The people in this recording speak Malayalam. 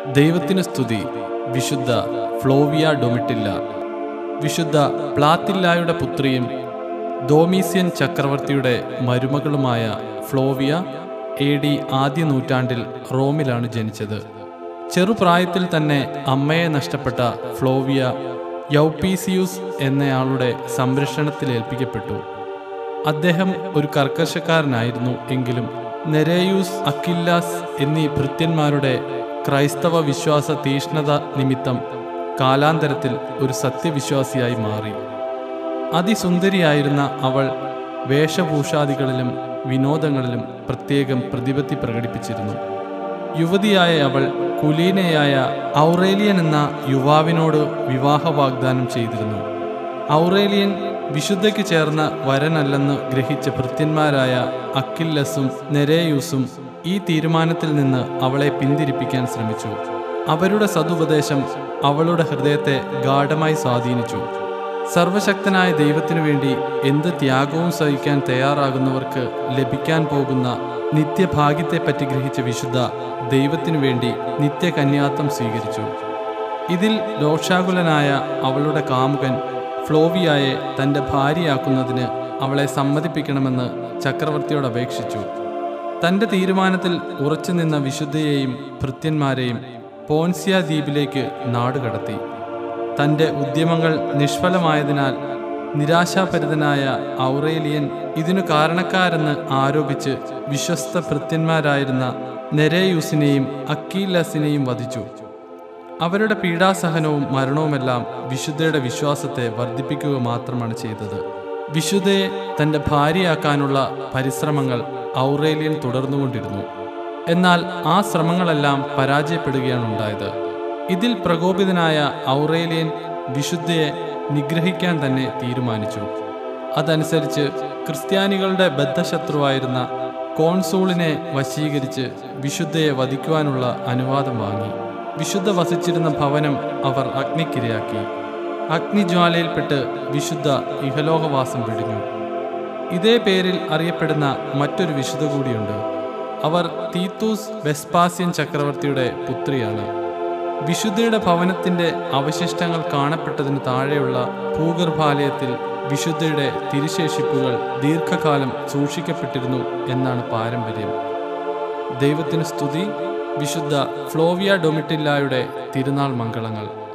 ദൈവത്തിന് സ്തുതി വിശുദ്ധ ഫ്ലോവിയ ഡൊമിറ്റില്ല വിശുദ്ധ പ്ലാത്തില്ലായുടെ പുത്രിയും ദോമീസ്യൻ ചക്രവർത്തിയുടെ മരുമകളുമായ ഫ്ലോവിയ എ ഡി ആദ്യ നൂറ്റാണ്ടിൽ റോമിലാണ് ജനിച്ചത് ചെറുപ്രായത്തിൽ തന്നെ അമ്മയെ നഷ്ടപ്പെട്ട ഫ്ലോവിയ യൗപ്പീസിയൂസ് എന്നയാളുടെ സംരക്ഷണത്തിൽ ഏൽപ്പിക്കപ്പെട്ടു അദ്ദേഹം ഒരു കർക്കശക്കാരനായിരുന്നു എങ്കിലും നെരേയൂസ് അക്കില്ലാസ് എന്നീ ഭൃത്യന്മാരുടെ ക്രൈസ്തവ വിശ്വാസ തീഷ്ണത നിമിത്തം കാലാന്തരത്തിൽ ഒരു സത്യവിശ്വാസിയായി മാറി അതിസുന്ദരിയായിരുന്ന അവൾ വേഷഭൂഷാദികളിലും വിനോദങ്ങളിലും പ്രത്യേകം പ്രതിപത്തി പ്രകടിപ്പിച്ചിരുന്നു യുവതിയായ അവൾ കുലീനയായ ഔറേലിയൻ എന്ന യുവാവിനോട് വിവാഹ വാഗ്ദാനം ചെയ്തിരുന്നു ഔറേലിയൻ വിശുദ്ധയ്ക്ക് ചേർന്ന വരനല്ലെന്ന് ഗ്രഹിച്ച ഭൃത്യന്മാരായ അക്കില്ലസും നെരേയൂസും ഈ തീരുമാനത്തിൽ നിന്ന് അവളെ പിന്തിരിപ്പിക്കാൻ ശ്രമിച്ചു അവരുടെ സതുപദേശം അവളുടെ ഹൃദയത്തെ ഗാഠമായി സ്വാധീനിച്ചു സർവശക്തനായ ദൈവത്തിനു വേണ്ടി എന്ത് ത്യാഗവും സഹിക്കാൻ തയ്യാറാകുന്നവർക്ക് ലഭിക്കാൻ പോകുന്ന നിത്യഭാഗ്യത്തെപ്പറ്റി ഗ്രഹിച്ച വിശുദ്ധ ദൈവത്തിനു വേണ്ടി നിത്യകന്യാത്വം സ്വീകരിച്ചു ഇതിൽ രോഷാകുലനായ അവളുടെ കാമുകൻ ഫ്ലോവിയായെ തൻ്റെ ഭാര്യയാക്കുന്നതിന് അവളെ സമ്മതിപ്പിക്കണമെന്ന് ചക്രവർത്തിയോട് അപേക്ഷിച്ചു തൻ്റെ തീരുമാനത്തിൽ ഉറച്ചു നിന്ന വിശുദ്ധയെയും ഭൃത്യന്മാരെയും പോൻസിയ ദ്വീപിലേക്ക് നാടുകടത്തി തൻ്റെ ഉദ്യമങ്ങൾ നിഷ്ഫലമായതിനാൽ നിരാശാഭരിതനായ ഔറേലിയൻ ഇതിനു കാരണക്കാരെന്ന് ആരോപിച്ച് വിശ്വസ്ത ഭൃത്യന്മാരായിരുന്ന നെരേയൂസിനെയും അക്കീലസിനെയും വധിച്ചു അവരുടെ പീഡാസഹനവും മരണവുമെല്ലാം വിശുദ്ധയുടെ വിശ്വാസത്തെ വർദ്ധിപ്പിക്കുക മാത്രമാണ് ചെയ്തത് വിശുദ്ധയെ തൻ്റെ ഭാര്യയാക്കാനുള്ള പരിശ്രമങ്ങൾ ഔറേലിയൻ തുടർന്നുകൊണ്ടിരുന്നു എന്നാൽ ആ ശ്രമങ്ങളെല്ലാം പരാജയപ്പെടുകയാണ് ഉണ്ടായത് ഇതിൽ പ്രകോപിതനായ ഔറേലിയൻ വിശുദ്ധയെ നിഗ്രഹിക്കാൻ തന്നെ തീരുമാനിച്ചു അതനുസരിച്ച് ക്രിസ്ത്യാനികളുടെ ബദ്ധശത്രുവായിരുന്ന കോൺസൂളിനെ വശീകരിച്ച് വിശുദ്ധയെ വധിക്കുവാനുള്ള അനുവാദം വാങ്ങി വിശുദ്ധ വസിച്ചിരുന്ന ഭവനം അവർ അഗ്നിക്കിരയാക്കി അഗ്നിജ്വാലയിൽപ്പെട്ട് വിശുദ്ധ ഇഹലോകവാസം വെടിഞ്ഞു ഇതേ പേരിൽ അറിയപ്പെടുന്ന മറ്റൊരു വിശുദ്ധ കൂടിയുണ്ട് അവർ തീത്തൂസ് വെസ്പാസ്യൻ ചക്രവർത്തിയുടെ പുത്രിയാണ് വിശുദ്ധയുടെ ഭവനത്തിന്റെ അവശിഷ്ടങ്ങൾ കാണപ്പെട്ടതിന് താഴെയുള്ള ഭൂഗർഭാലയത്തിൽ വിശുദ്ധയുടെ തിരുശേഷിപ്പുകൾ ദീർഘകാലം സൂക്ഷിക്കപ്പെട്ടിരുന്നു എന്നാണ് പാരമ്പര്യം ദൈവത്തിന് സ്തുതി വിശുദ്ധ ഫ്ലോവിയ ഡൊമിറ്റില്ലായുടെ തിരുനാൾ മംഗളങ്ങൾ